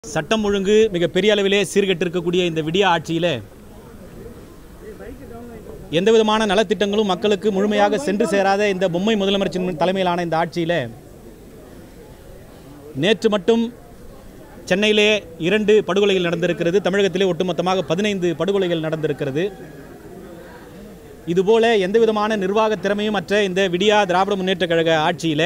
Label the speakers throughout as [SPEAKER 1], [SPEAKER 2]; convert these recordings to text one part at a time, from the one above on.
[SPEAKER 1] சட்டம் ஒழுங்கு மிக பெரிய அளவிலே சீர்கெட்டிருக்கக்கூடிய இந்த விடிய ஆட்சியில் எந்த விதமான நலத்திட்டங்களும் மக்களுக்கு முழுமையாக சென்று சேராத இந்த பொம்மை முதலமைச்சர் தலைமையிலான இந்த ஆட்சியில் நேற்று மட்டும் சென்னையிலே இரண்டு படுகொலைகள் நடந்திருக்கிறது தமிழகத்திலே ஒட்டுமொத்தமாக பதினைந்து படுகொலைகள் நடந்திருக்கிறது இதுபோல எந்த விதமான நிர்வாக திறமையும் அற்ற இந்த விடியா திராவிட முன்னேற்ற கழக ஆட்சியில்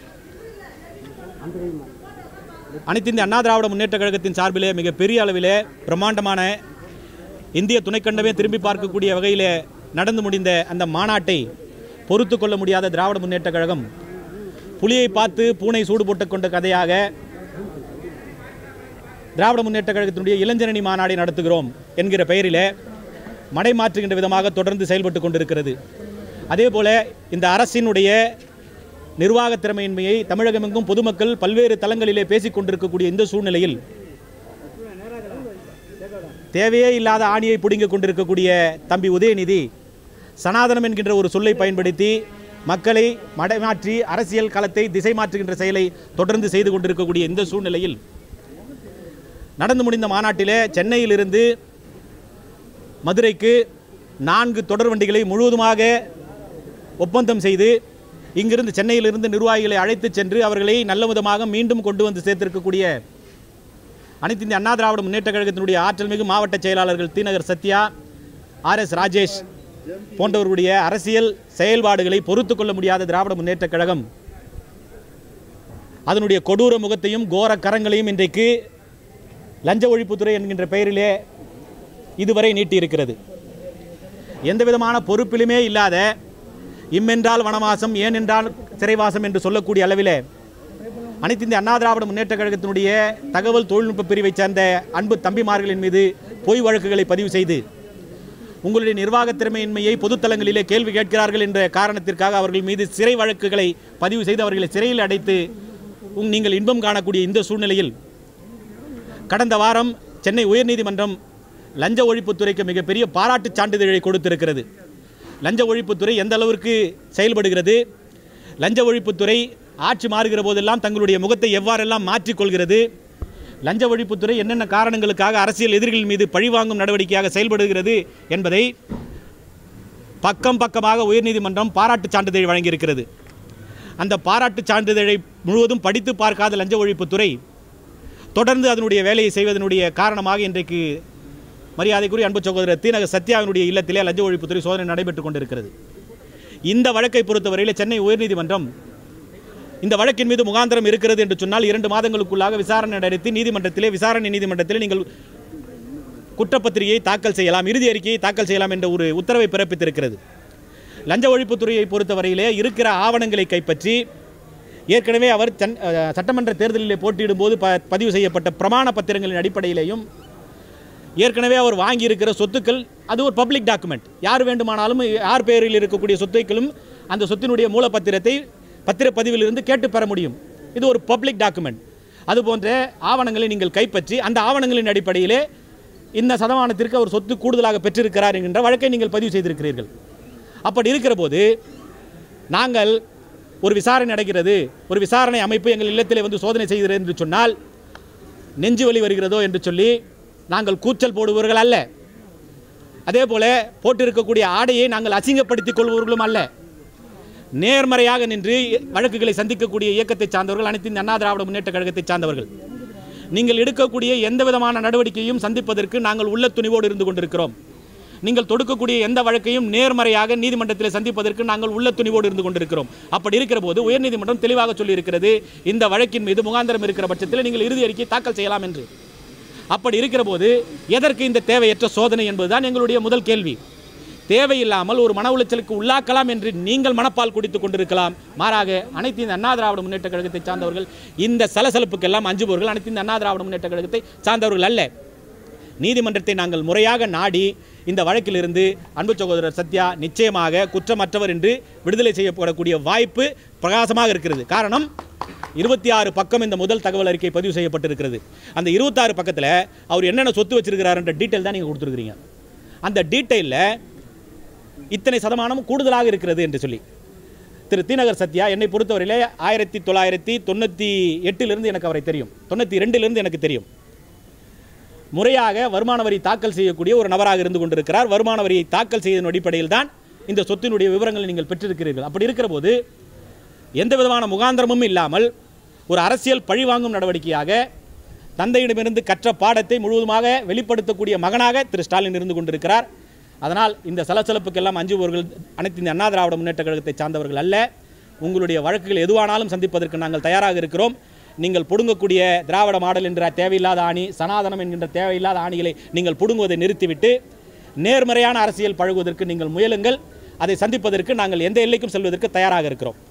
[SPEAKER 1] அனைத்து இந்திய அண்ணா திராவிட முன்னேற்ற கழகத்தின் சார்பிலே மிக பெரிய அளவிலே பிரம்மாண்டமான இந்திய துணைக்கண்டமே திரும்பி பார்க்கக்கூடிய வகையிலே நடந்து முடிந்த அந்த மாநாட்டை பொறுத்து கொள்ள முடியாத திராவிட முன்னேற்ற கழகம் புலியை பார்த்து பூனை சூடு போட்டுக் கொண்ட கதையாக திராவிட முன்னேற்ற கழகத்தினுடைய இளைஞரணி மாநாடை நடத்துகிறோம் என்கிற பெயரிலே மடை மாற்றுகின்ற விதமாக தொடர்ந்து செயல்பட்டு கொண்டிருக்கிறது அதேபோல இந்த அரசினுடைய நிர்வாக திறமையின்மையை தமிழகமெங்கும் பொதுமக்கள் பல்வேறு தளங்களிலே பேசிக் கொண்டிருக்கக்கூடிய இந்த சூழ்நிலையில் தேவையே இல்லாத ஆணியை பிடுங்கிக் கொண்டிருக்கக்கூடிய தம்பி உதயநிதி சனாதனம் என்கின்ற ஒரு சொல்லை பயன்படுத்தி மக்களை மடைமாற்றி அரசியல் களத்தை திசை மாற்றுகின்ற செயலை தொடர்ந்து செய்து கொண்டிருக்கக்கூடிய இந்த சூழ்நிலையில் நடந்து முடிந்த மாநாட்டிலே சென்னையிலிருந்து மதுரைக்கு நான்கு தொடர் வண்டிகளை முழுவதுமாக ஒப்பந்தம் செய்து இங்கிருந்து சென்னையிலிருந்து நிர்வாகிகளை அழைத்து சென்று அவர்களை நல்ல விதமாக மீண்டும் கொண்டு வந்து சேர்த்திருக்கக்கூடிய அனைத்து இந்திய அண்ணா திராவிட முன்னேற்ற கழகத்தினுடைய ஆற்றல் மிகு மாவட்ட செயலாளர்கள் தீநகர் சத்யா ஆர் எஸ் ராஜேஷ் போன்றவர்களுடைய அரசியல் செயல்பாடுகளை பொறுத்து கொள்ள முடியாத திராவிட முன்னேற்ற கழகம் அதனுடைய கொடூர முகத்தையும் கோர கரங்களையும் இன்றைக்கு லஞ்ச ஒழிப்புத்துறை என்கின்ற பெயரிலே இதுவரை நீட்டியிருக்கிறது எந்த விதமான பொறுப்பிலுமே இல்லாத இம்மென்றால் வனவாசம் ஏனென்றால் சிறைவாசம் என்று சொல்லக்கூடிய அளவிலே அனைத்து இந்திய அண்ணா திராவிட முன்னேற்ற கழகத்தினுடைய தகவல் தொழில்நுட்ப பிரிவைச் சேர்ந்த அன்பு தம்பிமார்களின் மீது பொய் வழக்குகளை பதிவு செய்து உங்களுடைய நிர்வாக திறமையின்மையை பொதுத்தலங்களிலே கேள்வி கேட்கிறார்கள் என்ற காரணத்திற்காக அவர்கள் மீது சிறை வழக்குகளை பதிவு செய்து அவர்களை சிறையில் அடைத்து உங் நீங்கள் இன்பம் காணக்கூடிய இந்த சூழ்நிலையில் கடந்த வாரம் சென்னை உயர்நீதிமன்றம் லஞ்ச ஒழிப்புத்துறைக்கு மிகப்பெரிய பாராட்டுச் சான்றிதழை கொடுத்திருக்கிறது லஞ்ச ஒழிப்புத்துறை எந்த அளவிற்கு செயல்படுகிறது லஞ்ச ஒழிப்புத்துறை ஆட்சி மாறுகிற போதெல்லாம் தங்களுடைய முகத்தை எவ்வாறெல்லாம் மாற்றிக்கொள்கிறது லஞ்ச ஒழிப்புத்துறை என்னென்ன காரணங்களுக்காக அரசியல் எதிரிகள் மீது பழிவாங்கும் நடவடிக்கையாக செயல்படுகிறது என்பதை பக்கம் பக்கமாக உயர்நீதிமன்றம் பாராட்டுச் சான்றிதழ் வழங்கியிருக்கிறது அந்த பாராட்டுச் சான்றிதழை முழுவதும் படித்து பார்க்காத லஞ்ச ஒழிப்புத்துறை தொடர்ந்து அதனுடைய வேலையை செய்வதனுடைய காரணமாக இன்றைக்கு மரியாதைக்குரிய அன்பு சகோதரர் தீநகர் சத்யாவினுடைய இல்லத்திலே லஞ்ச ஒழிப்புத்துறை சோதனை நடைபெற்றுக் கொண்டிருக்கிறது இந்த வழக்கை பொறுத்தவரையில் சென்னை உயர்நீதிமன்றம் இந்த வழக்கின் மீது முகாந்திரம் இருக்கிறது என்று சொன்னால் இரண்டு மாதங்களுக்குள்ளாக விசாரணை நடத்தி நீதிமன்றத்திலே விசாரணை நீதிமன்றத்திலே நீங்கள் குற்றப்பத்திரிகையை தாக்கல் செய்யலாம் இறுதி அறிக்கையை தாக்கல் செய்யலாம் என்ற ஒரு உத்தரவை பிறப்பித்திருக்கிறது லஞ்ச ஒழிப்புத்துறையை பொறுத்தவரையிலே இருக்கிற ஆவணங்களை கைப்பற்றி ஏற்கனவே அவர் சன் அஹ், சட்டமன்ற தேர்தலிலே போட்டியிடும் போது ப பதிவு செய்யப்பட்ட பிரமாண பத்திரங்களின் அடிப்படையிலேயும் ஏற்கனவே அவர் வாங்கியிருக்கிற சொத்துக்கள் அது ஒரு பப்ளிக் டாக்குமெண்ட் யார் வேண்டுமானாலும் யார் பெயரில் இருக்கக்கூடிய சொத்துக்களும் அந்த சொத்தினுடைய மூலப்பத்திரத்தை பத்திரப்பதிவிலிருந்து கேட்டு பெற முடியும் இது ஒரு பப்ளிக் டாக்குமெண்ட் அதுபோன்ற ஆவணங்களை நீங்கள் கைப்பற்றி அந்த ஆவணங்களின் அடிப்படையிலே இந்த சதமானத்திற்கு அவர் சொத்து கூடுதலாக பெற்றிருக்கிறார் என்கின்ற வழக்கை நீங்கள் பதிவு செய்திருக்கிறீர்கள் அப்படி இருக்கிற போது நாங்கள் ஒரு விசாரணை நடக்கிறது ஒரு விசாரணை அமைப்பு எங்கள் இல்லத்திலே வந்து சோதனை செய்கிறது என்று சொன்னால் நெஞ்சு வலி வருகிறதோ என்று சொல்லி நாங்கள் கூச்சல் போடுபவர்கள் அல்ல அதே போல போட்டிருக்கக்கூடிய ஆடையை நாங்கள் அசிங்கப்படுத்திக் கொள்பவர்களும் அல்ல நேர்மறையாக நின்று வழக்குகளை சந்திக்கக்கூடிய இயக்கத்தை சார்ந்தவர்கள் அனைத்து இந்த அண்ணா திராவிட முன்னேற்ற கழகத்தை சார்ந்தவர்கள் நீங்கள் எடுக்கக்கூடிய எந்த விதமான நடவடிக்கையும் சந்திப்பதற்கு நாங்கள் உள்ள துணிவோடு இருந்து கொண்டிருக்கிறோம் நீங்கள் தொடுக்கக்கூடிய எந்த வழக்கையும் நேர்மறையாக நீதிமன்றத்தில் சந்திப்பதற்கு நாங்கள் உள்ள துணிவோடு இருந்து கொண்டிருக்கிறோம் அப்படி இருக்கிற போது உயர்நீதிமன்றம் தெளிவாக சொல்லியிருக்கிறது இந்த வழக்கின் மீது முகாந்திரம் இருக்கிற பட்சத்தில் நீங்கள் இறுதி அறிக்கை தாக்கல் செய்யலாம் என்று அப்படி இருக்கிற போது எதற்கு இந்த தேவையற்ற சோதனை என்பதுதான் எங்களுடைய முதல் கேள்வி தேவையில்லாமல் ஒரு மன உளைச்சலுக்கு உள்ளாக்கலாம் என்று நீங்கள் மனப்பால் குடித்துக் கொண்டிருக்கலாம் மாறாக அனைத்து இந்த அண்ணா திராவிட முன்னேற்ற கழகத்தை சார்ந்தவர்கள் இந்த சலசலப்புக்கெல்லாம் அஞ்சுபவர்கள் அனைத்து இந்த அண்ணா திராவிட முன்னேற்ற கழகத்தை சார்ந்தவர்கள் அல்ல நீதிமன்றத்தை நாங்கள் முறையாக நாடி இந்த வழக்கிலிருந்து அன்பு சகோதரர் சத்யா நிச்சயமாக குற்றமற்றவர் என்று விடுதலை செய்யப்படக்கூடிய வாய்ப்பு பிரகாசமாக இருக்கிறது காரணம் இருபத்தி ஆறு பக்கம் இந்த முதல் தகவல் அறிக்கை பதிவு செய்யப்பட்டிருக்கிறது அந்த இருபத்தாறு பக்கத்தில் அவர் என்னென்ன சொத்து வச்சிருக்கிறாருன்ற டீட்டெயில் தான் நீங்கள் கொடுத்துருக்கிறீங்க அந்த டீட்டெயிலில் இத்தனை சதமானம் கூடுதலாக இருக்கிறது என்று சொல்லி திரு தீநகர் சத்யா என்னை பொறுத்தவரையிலே ஆயிரத்தி தொள்ளாயிரத்தி தொண்ணூற்றி எட்டிலிருந்து எனக்கு அவரை தெரியும் தொண்ணூற்றி ரெண்டிலிருந்து எனக்கு தெரியும் முறையாக வருமான வரி தாக்கல் செய்யக்கூடிய ஒரு நபராக இருந்து கொண்டிருக்கிறார் வருமான வரியை தாக்கல் செய்ததன் அடிப்படையில் தான் இந்த சொத்தினுடைய விவரங்களை நீங்கள் பெற்றிருக்கிறீர்கள் அப்படி இருக்கிற போது எந்த விதமான முகாந்திரமும் இல்லாமல் ஒரு அரசியல் பழிவாங்கும் நடவடிக்கையாக தந்தையிடமிருந்து கற்ற பாடத்தை முழுவதுமாக வெளிப்படுத்தக்கூடிய மகனாக திரு ஸ்டாலின் இருந்து கொண்டிருக்கிறார் அதனால் இந்த சலசலப்புக்கெல்லாம் அஞ்சுபவர்கள் அனைத்து இந்த அண்ணா திராவிட முன்னேற்ற கழகத்தை சார்ந்தவர்கள் அல்ல உங்களுடைய வழக்குகள் எதுவானாலும் சந்திப்பதற்கு நாங்கள் தயாராக இருக்கிறோம் நீங்கள் புடுங்கக்கூடிய திராவிட மாடல் என்ற தேவையில்லாத ஆணி சனாதனம் என்கின்ற தேவையில்லாத ஆணிகளை நீங்கள் புடுங்குவதை நிறுத்திவிட்டு நேர்மறையான அரசியல் பழகுவதற்கு நீங்கள் முயலுங்கள் அதை சந்திப்பதற்கு நாங்கள் எந்த எல்லைக்கும் செல்வதற்கு தயாராக இருக்கிறோம்